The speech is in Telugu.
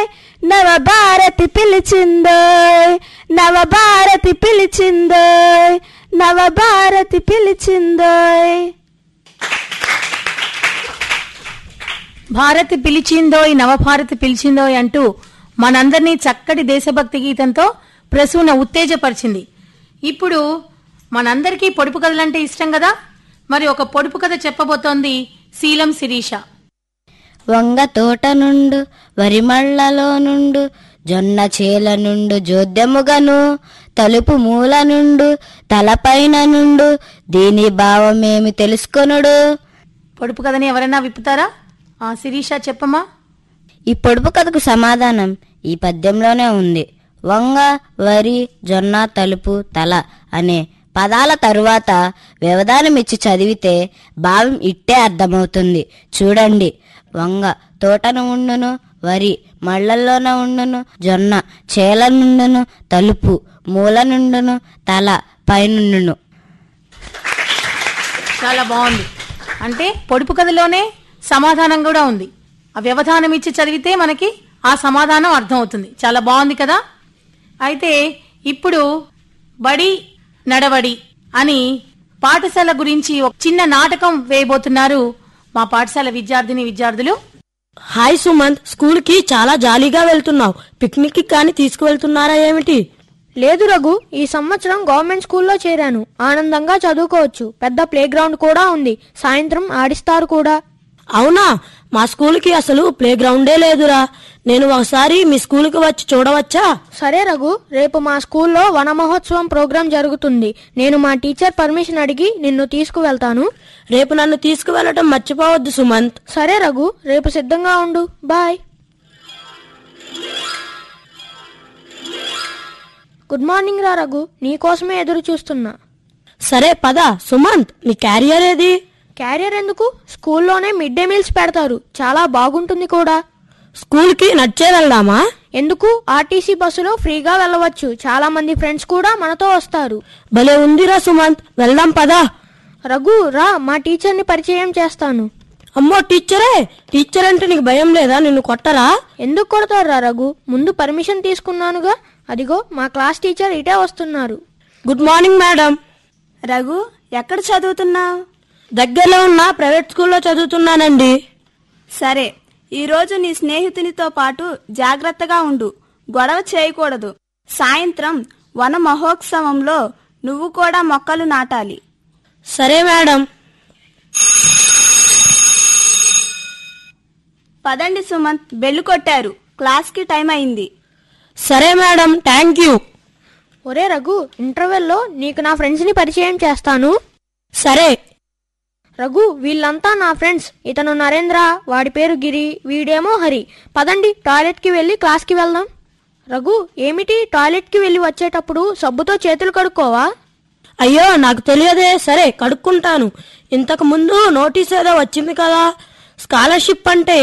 నవభారతి పిలిచిందోయ్ నవభారతి పిలిచిందోయ్ నవభారతి పిలిచిందోయ్ భారతి పిలిచిందోయ్ నవభారతి పిలిచిందోయ్ అంటూ మనందరినీ చక్కటి దేశభక్తి గీతంతో ప్రసూన ఉత్తేజపరిచింది ఇప్పుడు మనందరికీ పొడుపు కథలంటే ఇష్టం కదా మరి ఒక పొడుపు కథ చెప్పబోతోంది శీలం శిరీష వంగ తోట నుండు వరిమళ్ళలో నుండు జొన్న చేల నుండు జోద్యముగను తలుపు మూల నుండు తలపైన నుండు దీని భావమేమి తెలుసుకొనుడు పొడుపు కథని ఎవరైనా విప్పుతారా ఆ శిరీష చెప్పమ్మా ఈ పొడుపు కథకు సమాధానం ఈ పద్యంలోనే ఉంది వంగ వరి జొన్న తలుపు తల అనే పదాల తరువాత వ్యవధానమిచ్చి చదివితే భావం ఇట్టే అర్థమవుతుంది చూడండి వంగ తోటను ఉండును వరి మళ్ళల్లోన ఉండును జొన్న చేల నుండును తలుపు మూల నుండును తల పైనుండును చాలా బాగుంది అంటే పొడుపు కథలోనే సమాధానం కూడా ఉంది ఆ వ్యవధానం ఇచ్చి చదివితే మనకి ఆ సమాధానం అర్థమవుతుంది చాలా బాగుంది కదా అయితే ఇప్పుడు బడి నడవడి అని పాఠశాల గురించి ఒక చిన్న నాటకం వేయబోతున్నారు మా పాఠశాల విద్యార్థిని విద్యార్థులు హాయ్ సుమంత్ స్కూల్ కి చాలా జాలీగా వెళ్తున్నావు పిక్నిక్ కి కానీ తీసుకువెళ్తున్నారా ఏమిటి లేదు రఘు ఈ సంవత్సరం గవర్నమెంట్ స్కూల్లో చేరాను ఆనందంగా చదువుకోవచ్చు పెద్ద ప్లే గ్రౌండ్ కూడా ఉంది సాయంత్రం ఆడిస్తారు కూడా అవునా మా స్కూల్ కి అసలు ప్లే గ్రౌండే లేదురా నేను ఒకసారి మీ స్కూల్ కి వచ్చి చూడవచ్చా సరే రఘు రేపు మా స్కూల్లో వన మహోత్సవం ప్రోగ్రాం జరుగుతుంది నేను మా టీచర్ పర్మిషన్ అడిగి నిన్ను తీసుకువెళ్తాను రేపు నన్ను తీసుకువెళ్ళటం మర్చిపోవద్దు సుమంత్ సరే రఘు రేపు సిద్ధంగా ఉండు బాయ్ గుడ్ మార్నింగ్ రా రఘు నీకోసమే ఎదురు చూస్తున్నా సరే పద సుమంత్ నీ క్యారియర్ ఏది క్యారియర్ ఎందుకు స్కూల్లోనే మిడ్ డే మీల్స్ పెడతారు చాలా బాగుంటుంది కూడా స్కూల్ కి నడిచే వెళ్దామా ఎందుకు ఆర్టీసీ బస్సులో ఫ్రీగా వెళ్ళవచ్చు చాలా మంది ఫ్రెండ్స్ కూడా మనతో వస్తారు భలే ఉందిరా సుమంత్ వెళ్దాం పదా రఘు రా మా టీచర్ని పరిచయం చేస్తాను అమ్మో టీచరే టీచర్ అంటే నీకు భయం లేదా నిన్ను కొట్టరా ఎందుకు కొడతారు రా రఘు ముందు పర్మిషన్ తీసుకున్నానుగా అదిగో మా క్లాస్ టీచర్ ఇటే వస్తున్నారు గుడ్ మార్నింగ్ మేడం రఘు ఎక్కడ చదువుతున్నావు దగ్గరలో ఉన్న ప్రైవేట్ స్కూల్లో చదువుతున్నానండి సరే ఈరోజు నీ స్నేహితునితో పాటు జాగ్రత్తగా ఉండు గొడవ చేయకూడదు సాయంత్రం వన మహోత్సవంలో నువ్వు కూడా మొక్కలు నాటాలి సరే మేడం పదండి సుమంత్ బెల్లు కొట్టారు క్లాస్కి టైం అయింది సరే మేడం థ్యాంక్ యూ ఒరే రఘు ఇంటర్వెల్లో నీకు నా ఫ్రెండ్స్ని పరిచయం చేస్తాను సరే రఘు వీళ్ళంతా నా ఫ్రెండ్స్ ఇతను నరేంద్ర వాడి పేరు గిరి వీడేమో హరి పదండి టాయిలెట్కి వెళ్ళి క్లాస్కి వెళ్దాం రఘు ఏమిటి టాయిలెట్కి వెళ్ళి వచ్చేటప్పుడు సబ్బుతో చేతులు కడుక్కోవా అయ్యో నాకు తెలియదే సరే కడుక్కుంటాను ఇంతకు ముందు నోటీస్ ఏదో వచ్చింది కదా స్కాలర్షిప్ అంటే